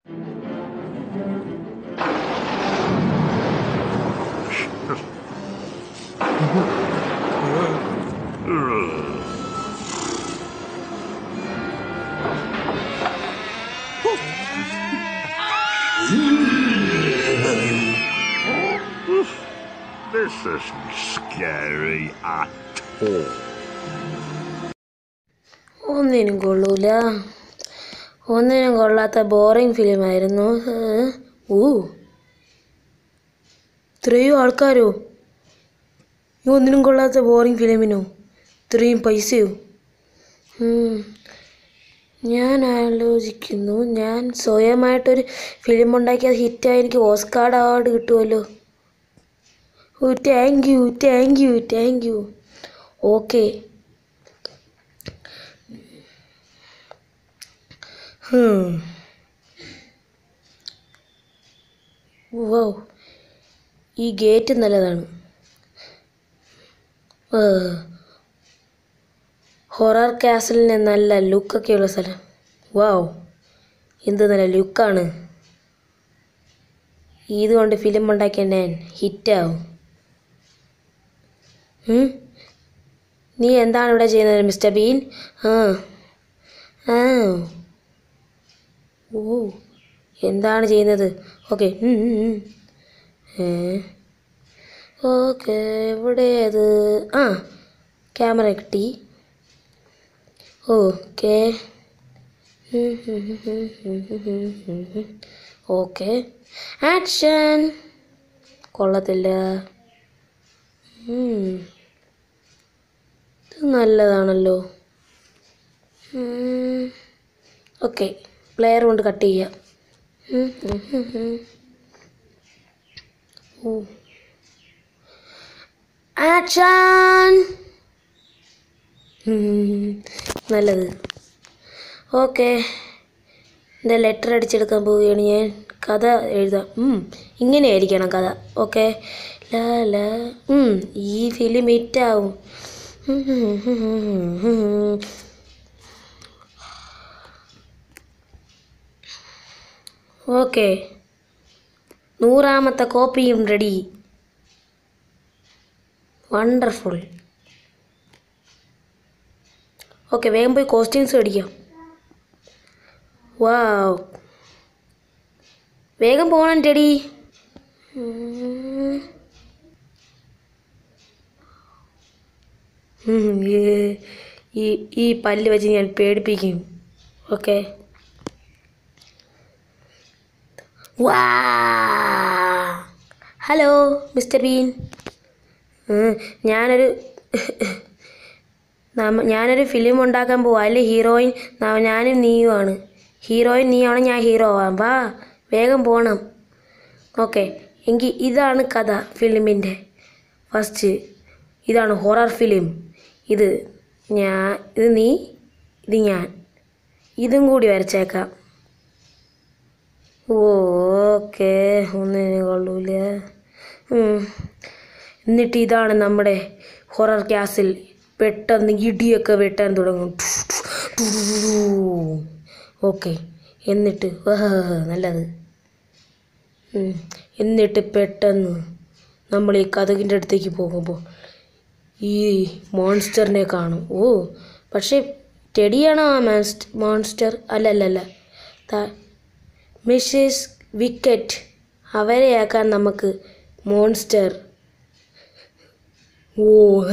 This isn't scary at all. ഒന്നിനും കൊള്ളൂല ഒന്നിനും കൊള്ളാത്ത ബോറിംഗ് ഫിലിമായിരുന്നു ഏഹ്. ഊ ഇത്രയും ആൾക്കാരോ ഈ ഒന്നിനും കൊള്ളാത്ത ബോറിംഗ് ഫിലിമിനോ ഇത്രയും പൈസയോ ഉം. ഞാൻ ആലോചിക്കുന്നു ഞാൻ സ്വയമായിട്ടൊരു ഫിലിം ഉണ്ടാക്കി അത് ഹിറ്റായി എനിക്ക് ഓസ്കാർഡ് അവാർഡ് കിട്ടുമല്ലോ oh thank you thank you thank you okay wow ഈ ഗേറ്റ് നല്ലതാണ് ഹൊറർ കാസലിന് നല്ല ലുക്കൊക്കെയുള്ള സ്ഥലം വാവ് എന്ത് നല്ല ലുക്കാണ് ഇതുകൊണ്ട് ഫിലിം ഉണ്ടാക്കിയ ഞാൻ ഹിറ്റാവും ഉം? നീ എന്താണ് ഇവിടെ ചെയ്യുന്നത് മിസ്റ്റർ ബീൻ ആ ആ ഓ എന്താണ് ചെയ്യുന്നത് ഓക്കെ ഓക്കെ എവിടെ അത് ആ ക്യാമറ കിട്ടി ഓക്കെ ഓക്കെ ആക്ഷൻ കൊള്ളത്തില്ല ഉം. ഇത് നല്ലതാണല്ലോ ഓക്കെ പ്ലെയർ കൊണ്ട് കട്ട് ചെയ്യാം ഉം, ഉം, ഉം, ഉം. ഓ ആക്ഷൻ നല്ലത് ഓക്കെ എൻ്റെ ലെറ്റർ അടിച്ചെടുക്കാൻ പോവുകയാണ് ഞാൻ കഥ എഴുതാം ഉം, ഇങ്ങനെയായിരിക്കണം കഥ ഓക്കെ ലാ ലാ ഉം, ഈ ഫിലിം ഹിറ്റാവും ഓക്കെ നൂറാമത്തെ കോപ്പിയും റെഡി വണ്ടർഫുൾ ഓക്കെ വേഗം പോയി കോസ്റ്റ്യൂംസ് മേടിക്കാം വാവ് വേഗം പോകണം ടെടി ഉം. ഉം, ഈ- ഈ ഈ പല്ല് വെച്ച് ഞാൻ പേടിപ്പിക്കും ഓക്കെ വാ ഹലോ മിസ്റ്റർ ബീൻ ഉം, ഞാനൊരു നമ്മ ഞാനൊരു ഫിലിം ഉണ്ടാക്കാൻ പോവാ അതിൽ ഹീറോയിൻ ന- ഞാനും നീയുമാണ് ഹീറോയിൻ നീയാണ് ഞാൻ ഹീറോ ആവാം വാ വേഗം പോകണം ഓക്കെ എങ്കിൽ ഇതാണ് കഥ ഫിലിമിൻ്റെ ഫസ്റ്റ് ഇതാണ് ഹൊറർ ഫിലിം ഇത് ഞാൻ ഇത് നീ ഇത് ഞാൻ ഇതും കൂടി വരച്ചേക്കാം ഓക്കെ ഒന്നിനും കൊള്ളൂല ഉം. എന്നിട്ട് ഇതാണ് നമ്മുടെ ഹൊറർ ക്യാസിൽ പെട്ടെന്ന് ഇടിയൊക്കെ വെട്ടാൻ തുടങ്ങും ഓക്കെ എന്നിട്ട് ആഹ്, നല്ലത് ഉം. എന്നിട്ട് പെട്ടെന്ന് നമ്മൾ ഈ കഥകിൻ്റെ അടുത്തേക്ക് പോകുമ്പോൾ ഈ മോൺസ്റ്ററിനെ കാണും ഓ പക്ഷേ ടെഡിയാണോ ആ മാൻസ്റ്റ് മോൺസ്റ്റർ അല്ല അല്ല അല്ല ത- മിസ്സസ് വിക്കറ്റ് അവരെയാക്കാൻ നമുക്ക് മോൺസ്റ്റർ ഓ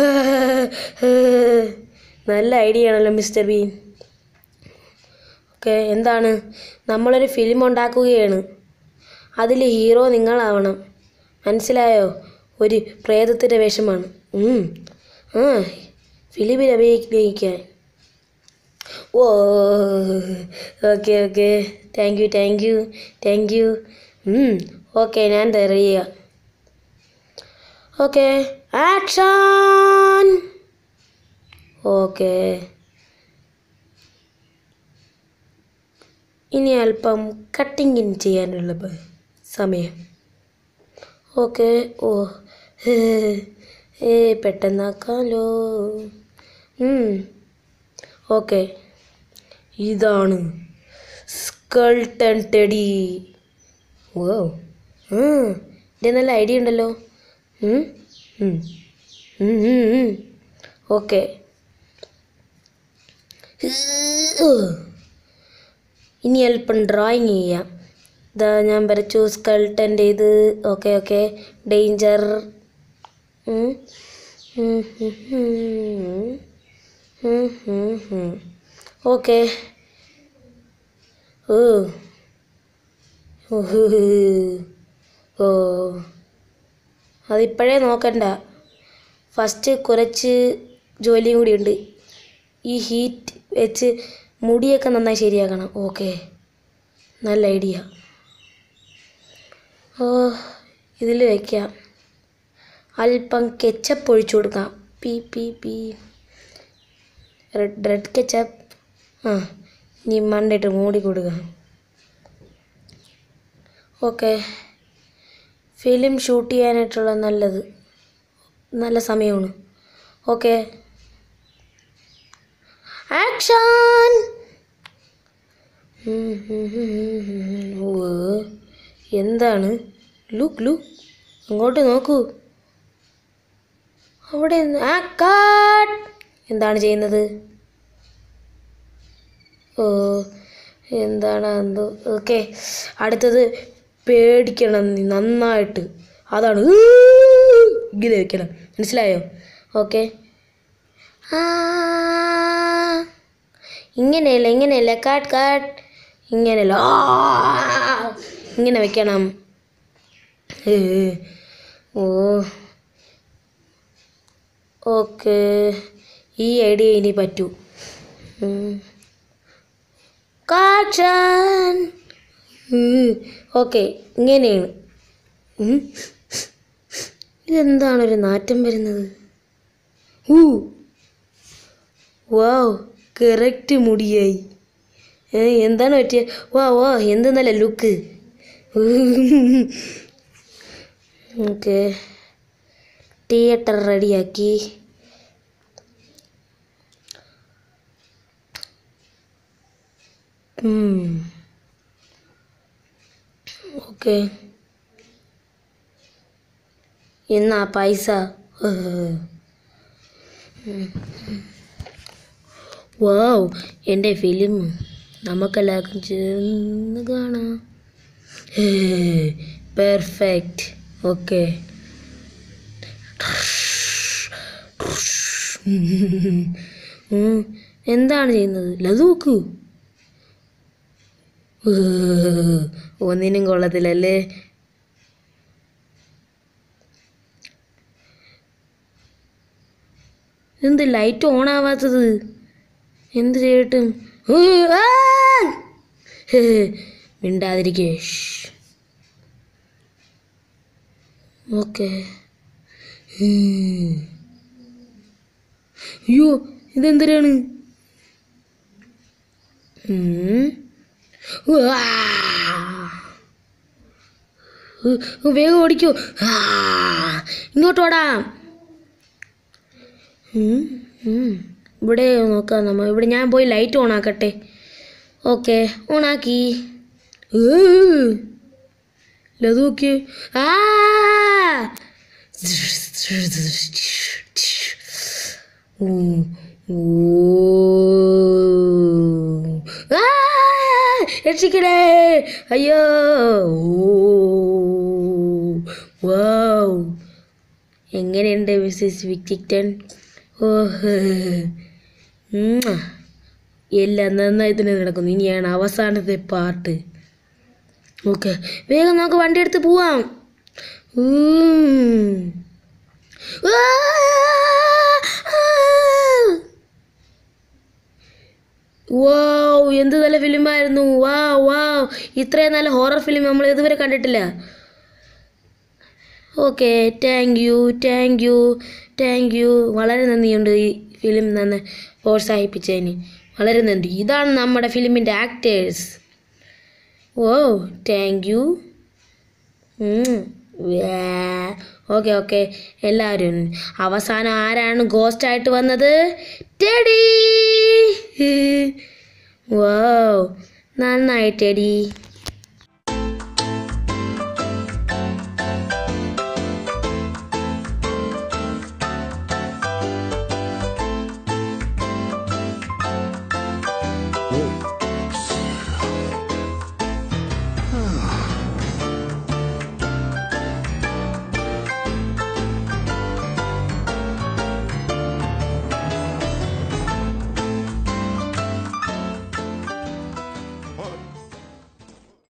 നല്ല ഐഡിയ ആണല്ലോ മിസ്റ്റർ ബീൻ ഓക്കെ എന്താണ് നമ്മളൊരു ഫിലിം ഉണ്ടാക്കുകയാണ് അതിൽ ഹീറോ നിങ്ങളാവണം മനസ്സിലായോ ഒരു പ്രേതത്തിൻ്റെ വേഷമാണ് ഉം. ആ ഫിലിമിൽ അഭിനയിക്കാൻ oh okay okay thank you thank you thank you okay ഞാൻ തരിക ഓക്കെ ആക്ഷൻ ഓക്കെ ഇനി അല്പം കട്ടിങ്ങിന് ചെയ്യാനുള്ള ബ- സമയം ഓക്കെ ഓ ഹേ, ഏ പെട്ടെന്നാക്കാലോ ഓക്കെ ഇതാണ് സ്കൾട്ടൺ ടെഡി ഓ ഇത് നല്ല ഐഡിയ ഉണ്ടല്ലോ ഓക്കെ ഇനി അല്പം ഡ്രോയിങ് ചെയ്യാം ഇതാ ഞാൻ വരച്ചു സ്കൾട്ടൻ്റെ ഇത് okay okay danger okay oh ഉഹ്. ഓ അതിപ്പോഴേ നോക്കണ്ട ഫസ്റ്റ് കുറച്ച് ജോലിയും കൂടിയുണ്ട് ഈ ഹീറ്റ് വെച്ച് മുടിയൊക്കെ നന്നായി ശരിയാക്കണം ഓക്കെ നല്ല ഐഡിയ ഓ ഇതിൽ വയ്ക്കാം അല്പം കെച്ചപ്പ് ഒഴിച്ചു കൊടുക്കാം പി പി പി റെഡ് റെഡ് കെച്ചപ്പ് ആ ഇനി മണ്ടിട്ട് മൂടി കൊടുക്കാം ഓക്കെ ഫിലിം ഷൂട്ട് ചെയ്യാനായിട്ടുള്ള നല്ലത് നല്ല സമയമാണ് ഓക്കെ ആക്ഷൻ ഓ എന്താണ് ലുക്ക് ലുക്ക് അങ്ങോട്ട് നോക്കൂ അവിടെ നിന്ന് ആ കാട്ട് എന്താണ് ചെയ്യുന്നത് ഓ എന്താണ് എന്തോ ഓക്കെ അടുത്തത് പേടിക്കണം നീ നന്നായിട്ട് അതാണ് ഊ ഇങ്ങനെ വെക്കണം മനസ്സിലായോ ഓക്കെ ആ ഇങ്ങനെയല്ല ഇങ്ങനെയല്ല കാട്ട് കാട്ട് ഇങ്ങനെയല്ല ആ ഇങ്ങനെ വെക്കണം ഏ, ഓ ഓക്കെ ഈ ഐഡിയ ഇനി പറ്റൂ കാച്ചാൻ ഓക്കെ ഇങ്ങനെയാണ് ഉം. ഇതെന്താണ് ഒരു നാറ്റം വരുന്നത് ഊ വാവ് കറക്റ്റ് മുടിയായി ഏ എന്താണ് പറ്റിയ വാ വാ എന്ത് നല്ല ലുക്ക് ഓക്കെ തിയേറ്റർ റെഡിയാക്കി ഓക്കെ എന്നാ പൈസ വാവ് എൻ്റെ ഫിലിം നമുക്കെല്ലാവർക്കും ചേർന്ന് കാണാം പെർഫെക്റ്റ് ഓക്കെ എന്താണ് ചെയ്യുന്നത് ലതൂക്കു ഒന്നിനും കൊള്ളത്തില്ലല്ലേ എന്ത് ലൈറ്റ് ഓൺ ആവാത്തത് എന്ത് ചെയ്യട്ടും ഹ്, ആ! ഹ്, മിണ്ടാതിരിക്കേ ഓക്കെ അയ്യോ ഇതെന്തിനാണ് ഉം. ഉവ്വാ. ഉ- ഉ, വേഗം ഓടിക്കോ ആ, ഇങ്ങോട്ട് ഓടാം ഉം, ഉം. ഇവിടെ നോക്കാം നമ്മ ഇവിടെ ഞാൻ പോയി ലൈറ്റ് ഓൺ ആക്കട്ടെ ഓക്കെ ഓണാക്കി ലതു നോക്കിയേ ആ ഊ, ഊ. ആ, രക്ഷിക്കണേ അയ്യോ വൗ എങ്ങനെയുണ്ട് മിസ്സസ് വിക്ടിക്ടൺ ഓഹ് ഉം. എല്ലാം നന്നായി തന്നെ നടക്കുന്നു ഇനിയാണ് അവസാനത്തെ പാർട്ട് ഓക്കെ വേഗം നമുക്ക് വണ്ടി എടുത്ത് പോവാം ഉം. ആ! ആ! വാവ് എന്ത് നല്ല ഫിലിമായിരുന്നു വാ വാവ് ഇത്രയും നല്ല ഹൊറർ ഫിലിം നമ്മൾ ഇതുവരെ കണ്ടിട്ടില്ല okay thank you thank you thank you വളരെ നന്ദിയുണ്ട് ഈ ഫിലിം നന്ന് പ്രോത്സാഹിപ്പിച്ചതിന് വളരെ നന്ദി ഇതാണ് നമ്മുടെ ഫിലിമിൻ്റെ actors oh thank you okay okay എല്ലാവരും അവസാനം ആരാണ് ഗോസ്റ്റ് ആയിട്ട് വന്നത് ടെഡി വാവ് നന്നായിട്ടെടി